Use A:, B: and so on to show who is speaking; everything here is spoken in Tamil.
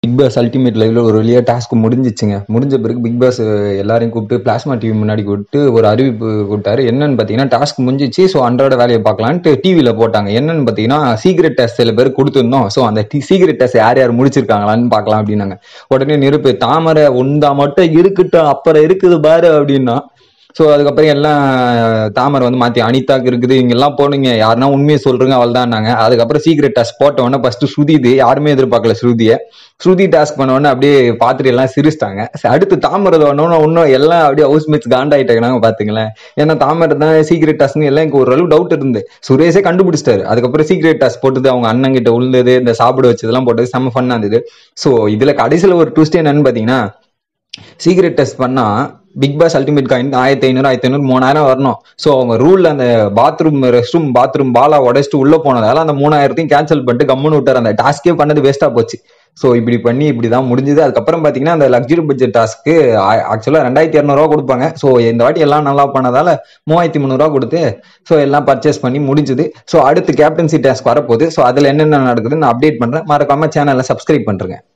A: பிக் பாஸ் அல்டிமேட் லைவ்ல ஒரு வழியா டாஸ்க் முடிஞ்சிச்சுங்க முடிஞ்ச பிறகு பிக் பாஸ் எல்லாரையும் கூப்பிட்டு பிளாஸ்மா டிவி முன்னாடி கூப்பிட்டு ஒரு அறிவிப்பு கொடுத்தாரு என்னன்னு பார்த்தீங்கன்னா டாஸ்க் முடிஞ்சிச்சு ஸோ அன்றாட வேலையை பார்க்கலான்ட்டு டிவியில் போட்டாங்க என்னன்னு பார்த்தீங்கன்னா சீக்ரெட் டெஸ்ட் சில பேர் கொடுத்துருந்தோம் ஸோ அந்த சீக்ரெட் டெஸ்ட் யார் யார் முடிச்சிருக்காங்களான்னு பார்க்கலாம் அப்படின்னாங்க உடனே நெருப்பு தாமரை ஒன்றா மட்டும் இருக்கட்டும் அப்புறம் இருக்குது பாரு அப்படின்னா ஸோ அதுக்கப்புறம் எல்லாம் தாமரை வந்து மாற்றி அனிதாக்கு இருக்குது இங்கெல்லாம் போனீங்க யாருன்னா உண்மையை சொல்றீங்க அவள் தான்னாங்க அதுக்கப்புறம் சீக்ரெட் டாஸ்க் போட்ட உடனே ஃபர்ஸ்ட் ஸ்ருதி இது யாருமே எதிர்பார்க்கல ஸ்ருதியை ஸ்ருதி டாஸ்க் பண்ண உடனே அப்படியே பார்த்துட்டு எல்லாம் சிரிச்சிட்டாங்க சரி, அடுத்து தாமரை ஒன்று இன்னும் எல்லாம் அப்படியே ஹவுஸ் மேட்ச் காண்டாயிட்டாங்க பாத்துங்களேன் ஏன்னா தாமரை தான் சீக்ரெட் டாஸ்க்னு எல்லாம் எனக்கு ஓரளவு டவுட் இருந்து சுரேஷே கண்டுபிடிச்சிட்டாரு அதுக்கப்புறம் சீக்ரெட் டாஸ்க் போட்டது அவங்க அண்ணன் கிட்ட உழுந்தது இந்த சாப்பிட வச்சதெல்லாம் போட்டது செம்ம ஃபன்னா இருந்தது ஸோ இதுல கடைசியில் ஒரு ட்விஸ்ட் என்னன்னு பார்த்தீங்கன்னா சீக்ரெட் டெஸ்ட் பண்ணா பிக் பாஸ் அல்டிமேட் காயின் ஆயிரத்தி ஐநூறு ஆயிரத்தி ஐநூறு மூணாயிரம் வரணும் ஸோ அவங்க ரூல்ல அந்த பாத்ரூம் ரெஸ்ட் ரூம் பாத்ரூம் பாலா உடைச்சிட்டு உள்ள போனதால அந்த மூணாயிரத்தையும் கேன்சல் பண்ணிட்டு கம்முன்னு விட்டார் அந்த டாஸ்கே பண்ணது வேஸ்டா போச்சு ஸோ இப்படி பண்ணி இப்படி தான் முடிஞ்சது அதுக்கப்புறம் பார்த்தீங்கன்னா அந்த லக்ஸரி பட்ஜெட் டாஸ்க்கு ஆக்சுவலாக ரெண்டாயிரத்தி இரநூறுவா கொடுப்பாங்க ஸோ இந்த வாட்டி எல்லாம் நல்லா பண்ணதால மூவாயிரத்தி முந்நூறுவா கொடுத்து ஸோ எல்லாம் பர்ச்சேஸ் பண்ணி முடிஞ்சுது ஸோ அடுத்து கேப்டன்சி டாஸ்க் வரப்போகுது ஸோ அதில் என்னென்ன நடக்குதுன்னு நான் அப்டேட் பண்ணுறேன் மறக்காம சேனலை சப்ஸ்கிரைப் பண்ணுறேங்க